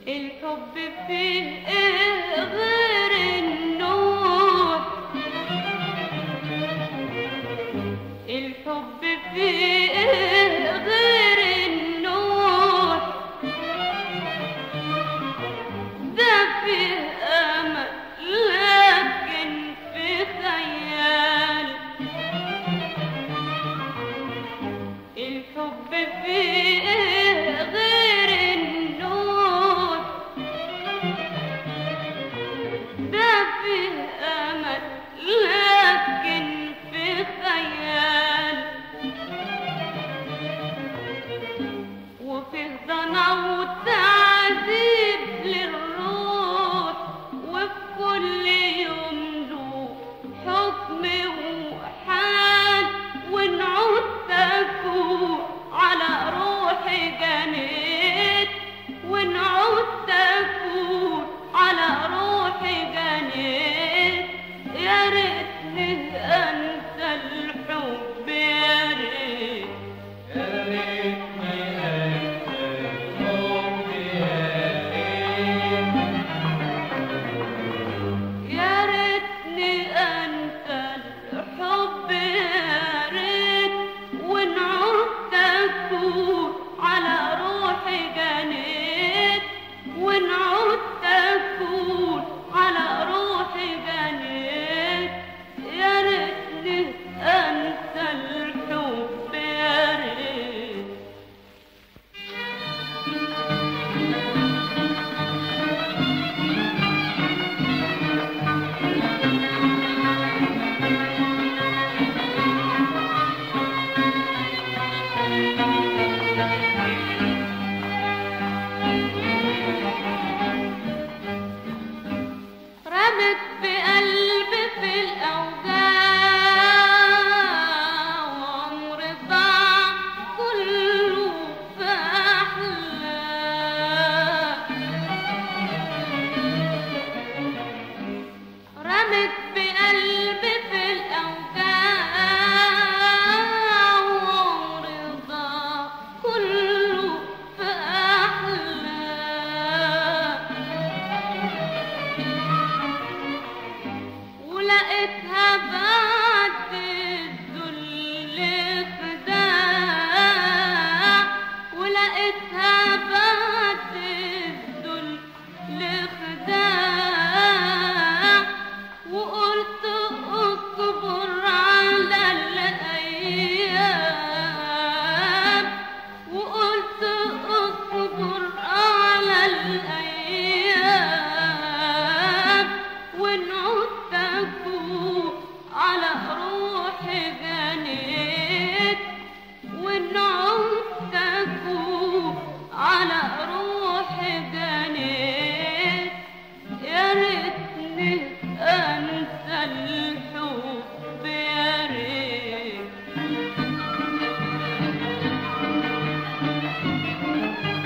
الحب فيه ايه غير النور الحب فيه ايه غير النور ده فيه امل لكن في خيال الحب فيه ايه غير النور ده فيه امل لكن في خيال وفيه ضنا وتعذيب للروح وفي كل يوم له حكم وحال ونعود تفوق على روحي جنيت ونعود تفوق على روحي جنيت يا ريتني انسى الحب يا ريت يا ريتني انسى الحب يا ريت ونعود تفوت على روحي جنيت ونعود تفوت على روحي جنيت يا ريتني انسى الحب يا ريت رمت بقلبي في الأوجاع وعمر ضاع كله في أحلام رمت بقلبي في الأوجاع وعمر ضاع كله في أحلام ولقيتها بعد الذل خداع ولقيتها بعد الذل خداع وقلت اصبر على الايام وقلت اصبر على الايام ونعود تفوق على روحي جنيت ونعود تفوق على روحي جنيت يا ريتني انسى الحب يا ريت